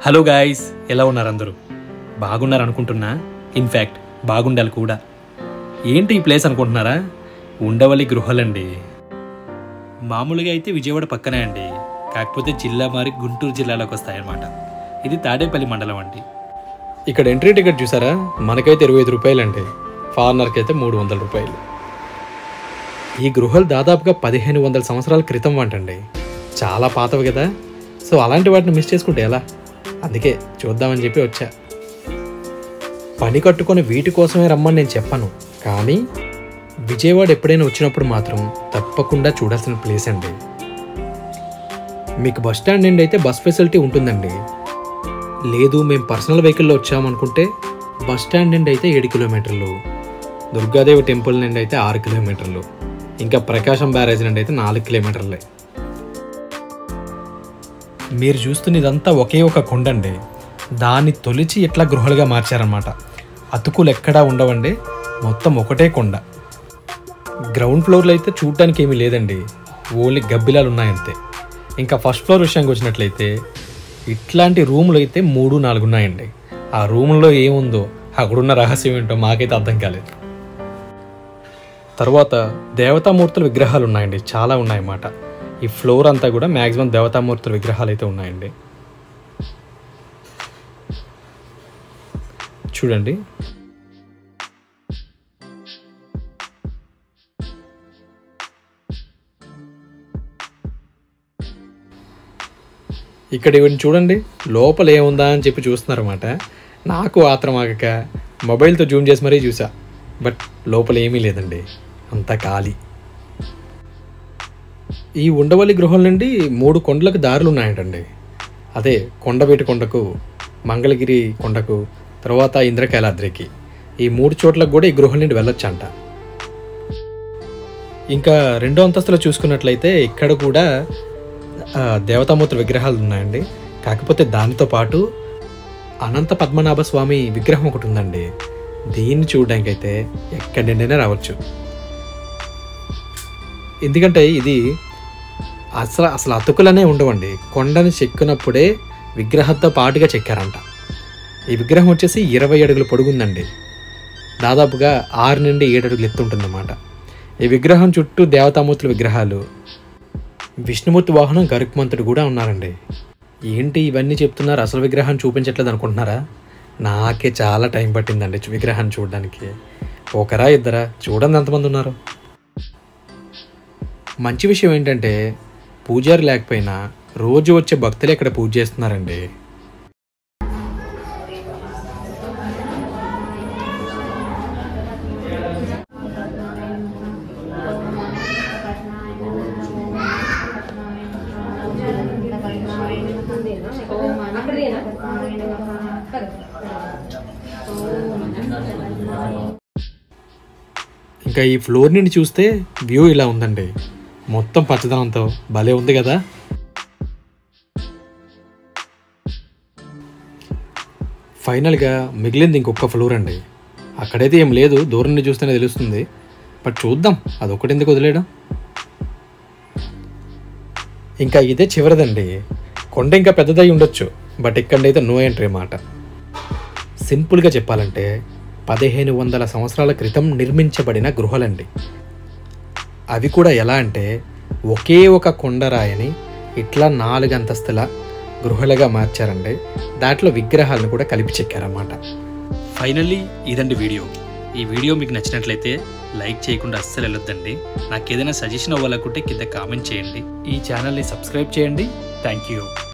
hello guys ఎలా ఉన్నారు అందరూ బాగున్నారు అనుకుంటున్నా ఇన్ఫ్యాక్ట్ బాగుండాలి కూడా ఏంటి ఈ ప్లేస్ అనుకుంటున్నారా ఉండవల్లి గృహాలండి మామూలుగా అయితే విజయవాడ పక్కనే అండి కాకపోతే జిల్లా మారి గుంటూరు జిల్లాలోకి వస్తాయన్నమాట ఇది తాడేపల్లి మండలం అండి ఇక్కడ ఎంట్రీ టికెట్ చూసారా మనకైతే ఇరవై ఐదు రూపాయలండి ఫారినర్కి అయితే మూడు వందల రూపాయలు ఈ గృహాలు దాదాపుగా పదిహేను వందల సంవత్సరాల క్రితం వంటండి చాలా పాతవి కదా సో అలాంటి వాటిని మిస్ చేసుకుంటే ఎలా అందుకే చూద్దామని చెప్పి వచ్చా పని కట్టుకొని వీటి కోసమే రమ్మని నేను చెప్పను కానీ విజయవాడ ఎప్పుడైనా వచ్చినప్పుడు మాత్రం తప్పకుండా చూడాల్సిన ప్లేస్ అండి మీకు బస్ స్టాండ్ నుండి అయితే బస్ ఫెసిలిటీ ఉంటుందండి లేదు మేము పర్సనల్ వెహికల్లో వచ్చామనుకుంటే బస్ స్టాండ్ నుండి అయితే ఏడు కిలోమీటర్లు దుర్గాదేవి టెంపుల్ నుండి అయితే ఆరు కిలోమీటర్లు ఇంకా ప్రకాశం బ్యారేజ్ నుండి అయితే నాలుగు కిలోమీటర్లే మీరు చూస్తున్న ఇదంతా ఒకే ఒక కొండండి దాన్ని తొలిచి ఇట్లా గృహాలుగా మార్చారనమాట అతుకులు ఎక్కడా ఉండవండి మొత్తం ఒకటే కొండ గ్రౌండ్ ఫ్లోర్లో అయితే చూడటానికి ఏమీ లేదండి ఓన్లీ గబ్బిలాలు ఉన్నాయంతే ఇంకా ఫస్ట్ ఫ్లోర్ విషయానికి వచ్చినట్లయితే ఇట్లాంటి రూములు అయితే మూడు నాలుగు ఉన్నాయండి ఆ రూముల్లో ఏముందో అక్కడున్న రహస్యం ఏంటో మాకైతే అర్థం కాలేదు తర్వాత దేవతామూర్తుల విగ్రహాలు ఉన్నాయండి చాలా ఉన్నాయన్నమాట ఈ ఫ్లోర్ అంతా కూడా మ్యాక్సిమం దేవతామూర్తుల విగ్రహాలు అయితే ఉన్నాయండి చూడండి ఇక్కడ ఇవన్నీ చూడండి లోపల ఏముందా అని చెప్పి చూస్తున్నారన్నమాట నాకు ఆత్రం ఆగక మొబైల్తో జూమ్ చేసి మరీ చూసా బట్ లోపల ఏమీ లేదండి అంతా ఖాళీ ఈ ఉండవల్లి గృహం నుండి మూడు కొండలకు దారులు ఉన్నాయంటండి అదే కొండవీటి కొండకు మంగళగిరి కొండకు తర్వాత ఇంద్రకైలాద్రికి ఈ మూడు చోట్లకు కూడా ఈ గృహం నుండి వెళ్ళొచ్చంట ఇంకా రెండో అంతస్తులో చూసుకున్నట్లయితే ఇక్కడ కూడా ఆ, దేవతామూర్తుల విగ్రహాలు ఉన్నాయండి కాకపోతే దానితో పాటు అనంత పద్మనాభ స్వామి విగ్రహం ఒకటి ఉందండి దీన్ని చూడడానికి అయితే ఎక్కడి నుండైనా రావచ్చు ఎందుకంటే ఇది అసలు అసలు అతుకులనే ఉండవండి కొండని చెక్కినప్పుడే విగ్రహంతో పాటుగా చెక్కారంట ఈ విగ్రహం వచ్చేసి ఇరవై అడుగులు పొడుగుందండి దాదాపుగా ఆరు నుండి ఏడు అడుగులు ఎత్తుంటుందన్నమాట ఈ విగ్రహం చుట్టూ దేవతామూర్తుల విగ్రహాలు విష్ణుమూర్తి వాహనం గరుక్మంతుడు కూడా ఉన్నారండి ఏంటి ఇవన్నీ చెప్తున్నారు అసలు విగ్రహం చూపించట్లేదు అనుకుంటున్నారా నాకే చాలా టైం పట్టిందండి చూ- విగ్రహాన్ని చూడడానికి ఒకరా ఇద్దరా చూడండి ఎంతమంది ఉన్నారు మంచి విషయం ఏంటంటే పూజారి లేకపోయినా రోజు వచ్చే భక్తులే ఇక్కడ పూజ చేస్తున్నారండి ఇంకా ఈ ఫ్లోర్ నుండి చూస్తే వ్యూ ఇలా ఉందండి మొత్తం పచ్చదనంతో భలే ఉంది కదా ఫైనల్గా మిగిలింది ఇంకొక ఫ్లోర్ అండి అక్కడైతే ఏం లేదు దూరం నుండి చూస్తేనే తెలుస్తుంది బట్ చూద్దాం అదొకటి ఎందుకు వదిలేయడం ఇంకా ఇదే చివరిదండి కొండ ఇంకా పెద్దదై ఉండొచ్చు బట్ ఇక్కడైతే నో ఎంట్రీ మాట సింపుల్గా చెప్పాలంటే పదిహేను వందల సంవత్సరాల క్రితం నిర్మించబడిన గృహలండి అవి కూడా ఎలా అంటే ఒకే ఒక కొండరాయని ఇట్లా నాలుగు అంతస్తుల గృహలుగా మార్చారండి దాంట్లో విగ్రహాలను కూడా కలిపి చెక్కారన్నమాట ఫైనల్లీ ఇదండి వీడియో ఈ వీడియో మీకు నచ్చినట్లయితే లైక్ చేయకుండా అస్సలు వెళ్ళొద్దండి నాకు ఏదైనా సజెషన్ అవ్వాలనుకుంటే కింద కామెంట్ చేయండి ఈ ఛానల్ని సబ్స్క్రైబ్ చేయండి థ్యాంక్ యూ